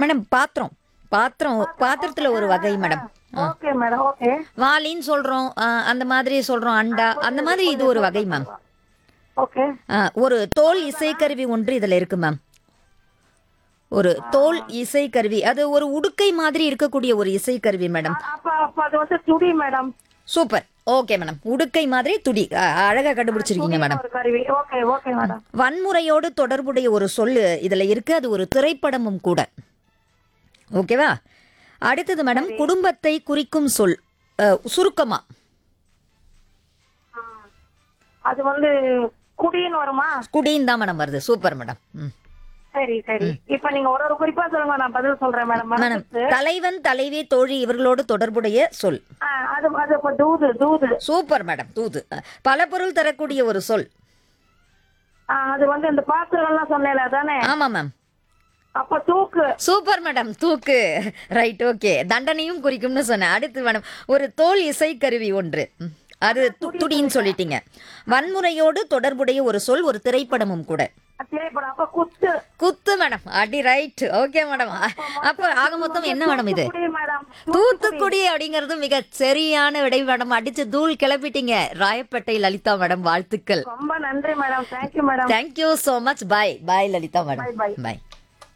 Madam பாத்திரம் பாத்திரம் பாத்திரத்துல ஒரு வகை மேடம் ஓகே மேடம் ஓகே வாளின்னு சொல்றோம் ஆ, அந்த மாதிரி சொல்றோம் அண்டா அந்த மாதிரி இது ஒரு வகை மேம் ஓகே ஆ, ஒரு தோல் இசைக்கருவி ஒன்று இதுல இருக்கு மேம் ஒரு தோல் இசைக்கருவி அது ஒரு உடுக்கை மாதிரி இருக்கக்கூடிய ஒரு இசைக்கருவி மேடம் அப்ப அப்ப அது வந்து துடி மேடம் சூப்பர் ஓகே மேடம் உடுக்கை மாதிரி துடி அ, அழகா கண்டுபிடிச்சிருக்கீங்க மேடம் ஒரு கருவி ஓகே ஓகே மேடம் வன்முறையோடு தொடர்புடைய ஒரு சொல்லு இதுல இருக்கு அது ஒரு திரைப்படமும் கூட ஓகேவா அடுத்தது மேடம் குடும்பத்தை குறிக்கும் சொல் அ, சுருக்கமா அது வந்து குடின்னு வருமா குடின்னு தான் மேடம் வருது சூப்பர் மேடம் ம். சரி சரி இப்ப நீங்க ஒரு ஒரு குறிப்பா சொல்லுங்க நான் பதில் சொல்றேன் மேடம் மேடம் மனசுக்கு. தலைவன் தலைவி தோழி இவர்களோடு தொடர்புடைய சொல் ஆ, அது அது இப்ப தூது தூது சூப்பர் மேடம் தூது பல பொருள் தரக்கூடிய ஒரு சொல் ஆ, அது வந்து இந்த பாத்திரங்கள்லாம் சொன்னேல அதானே ஆமா மேம் அப்ப தூக்கு சூப்பர் மேடம் தூக்கு ரைட் ஓகே தண்டனையும் குறிக்கும்னு சொன்னேன் அடுத்து மேடம் ஒரு தோல் இசைக்கருவி ஒன்று ம், அது து- துடின்னு சொல்லிட்டீங்க வன்முறையோடு தொடர்புடைய ஒரு சொல் ஒரு திரைப்படமும் கூட திரைப்படம் அப்ப குத்து குத்து மேடம் அடி ரைட் ஓகே மேடம் அப்ப ஆக மொத்தம் என்ன மேடம் இது குடி மேடம் தூத்துக்குடி அப்படிங்கிறது மிக சரியான விடை மேடம் அடிச்சு தூள் கிளப்பிட்டீங்க ராயப்பேட்டை லலிதா மேடம் வாழ்த்துக்கள் ரொம்ப நன்றி madam thank you madam thank you so much bye bye Lalitha madam Bye, bye. Bye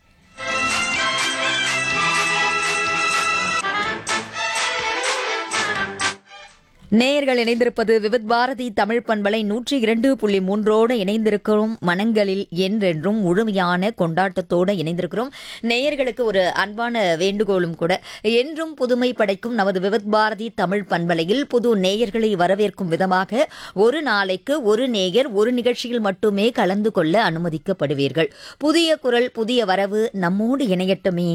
நேயர்கள் இணைந்திருப்பது விவித் பாரதி தமிழ் பண்பலை நூற்றி இரண்டு புள்ளி மூன்றோடு இணைந்திருக்கிறோம் மனங்களில் என்றென்றும் முழுமையான கொண்டாட்டத்தோடு இணைந்திருக்கிறோம் நேயர்களுக்கு ஒரு அன்பான வேண்டுகோளும் கூட என்றும் புதுமை படைக்கும் நமது விவித் பாரதி தமிழ் பண்பலையில் புது நேயர்களை வரவேற்கும் விதமாக ஒரு நாளைக்கு ஒரு நேயர் ஒரு நிகழ்ச்சியில் மட்டுமே கலந்து கொள்ள அனுமதிக்கப்படுவீர்கள் புதிய குரல் புதிய வரவு நம்மோடு இணையட்டுமே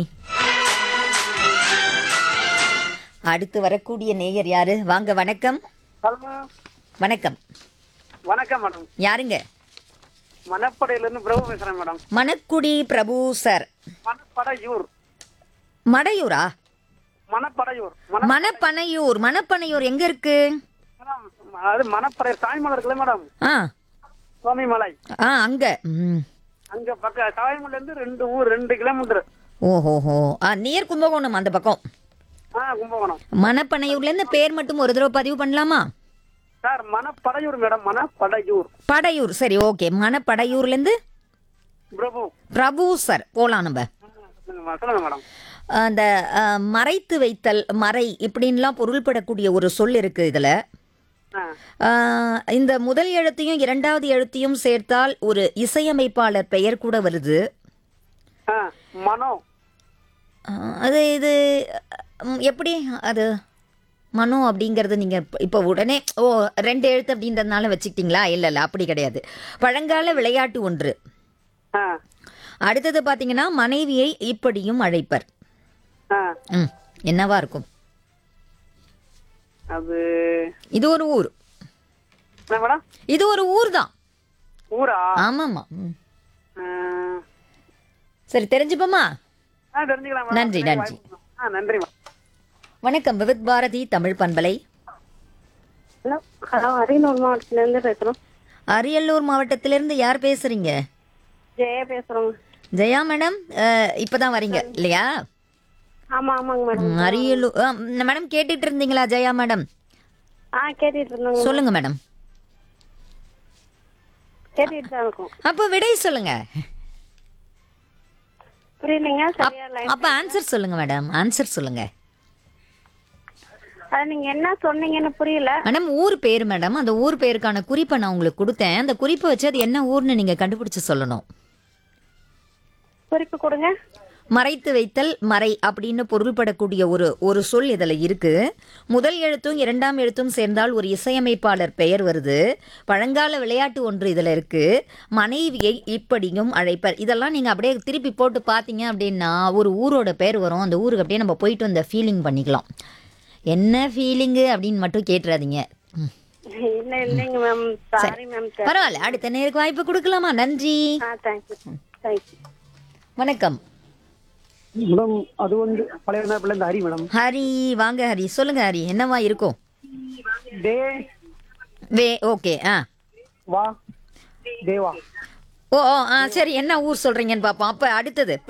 அடுத்து வரக்கூடிய நேயர் யாரு வாங்க வணக்கம் ஹலோ வணக்கம் வணக்கம் மேடம் யாருங்க மணப்படையில இருந்து பிரபு பேசுறேன் மேடம் மணக்குடி பிரபு சார் மணப்படையூர் மடையூரா மணப்படையூர் மண மணப்பனையூர் மணப்பனையூர் எங்க இருக்கு மேடம், அது மணப்படை தாய்மலை இருக்குல்ல மேடம் ஆ சுவாமிமலை ஆ அங்க ம். அங்க பக்க தாய்மலைல இருந்து ரெண்டு ஊர் ரெண்டு கிலோமீட்டர் ஓஹோஹோ ஆ நியர் கும்பகோணம் அந்த பக்கம் ஆ கும்பகோணம் மணப்பனையூர்ல இருந்து பேர் மட்டும் ஒரு தடவை பதிவு பண்ணலாமா சார் மணப்படையூர் மேடம் மணப்படையூர் படையூர் சரி ஓகே மணப்படையூர்ல இருந்து பிரபு பிரபு சார் போலாம் நம்ம சொல்லுங்க சொல்லுங்க மேடம் அந்த ஆ, மறைத்து வைத்தல் மறை இப்படின்லாம் பொருள்படக்கூடிய ஒரு சொல் இருக்கு இதுல ஆ ஆ, இந்த முதல் எழுத்தையும் இரண்டாவது எழுத்தையும் சேர்த்தால் ஒரு இசையமைப்பாளர் பெயர் கூட வருது ஆ மனோ ஆ, அது இது ம், எப்படி அது மனோ அப்படிங்கிறது நீங்க இப்ப- இப்போ உடனே ஓ ரெண்டு எழுத்து அப்படின்றதுனால வச்சுக்கிட்டீங்களா இல்ல இல்ல அப்படி கிடையாது பழங்கால விளையாட்டு ஒன்று ஆ அடுத்தது பாத்தீங்கன்னா மனைவியை இப்படியும் அழைப்பர் ஆ ம் என்னவா இருக்கும் அது இது ஒரு ஊர் என்ன மேடம் இது ஒரு ஊர் தான் ஊரா ஆமாமா ம். ஆ, சரி தெரிஞ்சுப்போமா ஆ தெரிஞ்சுக்கலாம் மேடம் நன்றி, நன்றி. ஆ நன்றி மேடம் வணக்கம் விவித் பாரதி தமிழ் பண்பலை ஹலோ ஹலோ அரியலூர் மாவட்டத்துல இருந்து பேசுறோம் அரியலூர் மாவட்டத்திலிருந்து யார் பேசுறீங்க ஜெயா பேசுறோம் ஜெயா மேடம் அஹ், இப்பதான் வரீங்க இல்லையா ஆமா ஆமாங்க மேடம் ம், அரியலூர் ஆ, ம், மேடம் கேட்டுட்டு இருந்தீங்களா ஜெயா மேடம் ஆ கேட்டுட்டு இருந்தோங்க சொல்லுங்க மேடம் கேட்டுட்டு தான் இருக்கோம் அப்போ விடை சொல்லுங்க புரியலைங்க சரியா லைன் அப்ப ஆன்சர் சொல்லுங்க மேடம் ஆன்சர் சொல்லுங்க அது நீங்க என்ன சொன்னீங்கன்னு புரியல மேடம் ஊர் பேர் மேடம் அந்த ஊர் பேருக்கான குறிப்பை நான் உங்களுக்கு கொடுத்தேன் அந்த குறிப்பை வச்சு அது என்ன ஊர்னு நீங்க கண்டுபிடிச்சு சொல்லணும் குறிப்பு கொடுங்க மறைத்து வைத்தல் மறை அப்படின்னு பொருள்படக்கூடிய ஒரு ஒரு சொல் இதில் இருக்கு முதல் எழுத்தும் இரண்டாம் எழுத்தும் சேர்ந்தால் ஒரு இசையமைப்பாளர் பெயர் வருது பழங்கால விளையாட்டு ஒன்று இதில் இருக்கு மனைவியை இப்படியும் அழைப்பர் இதெல்லாம் நீங்கள் அப்படியே திருப்பி போட்டு பார்த்தீங்க அப்படின்னா ஒரு ஊரோட பேர் வரும் அந்த ஊருக்கு அப்படியே நம்ம போயிட்டு வந்த ஃபீலிங் பண்ணிக்கலாம் என்ன ஃபீலிங்கு அப்படின்னு மட்டும் கேட்டுறாதீங்க ம். இல்ல இல்லைங்க மேம் சாரி மேம் பரவாயில்ல அடுத்த நேருக்கு வாய்ப்பு கொடுக்கலாமா நன்றி ஆ தேங்க்யூ தேங்க்யூ வணக்கம் மேடம் அது வந்து பழைய நேரத்துல இருந்து ஹரி மேடம் ஹரி வாங்க ஹரி சொல்லுங்க ஹரி என்னவா இருக்கும் டே வே ஓகே ஆ வா தேவா ஓ ஓ ஆ சரி என்ன ஊர் சொல்றீங்கன்னு பார்ப்போம் அப்போ அடுத்தது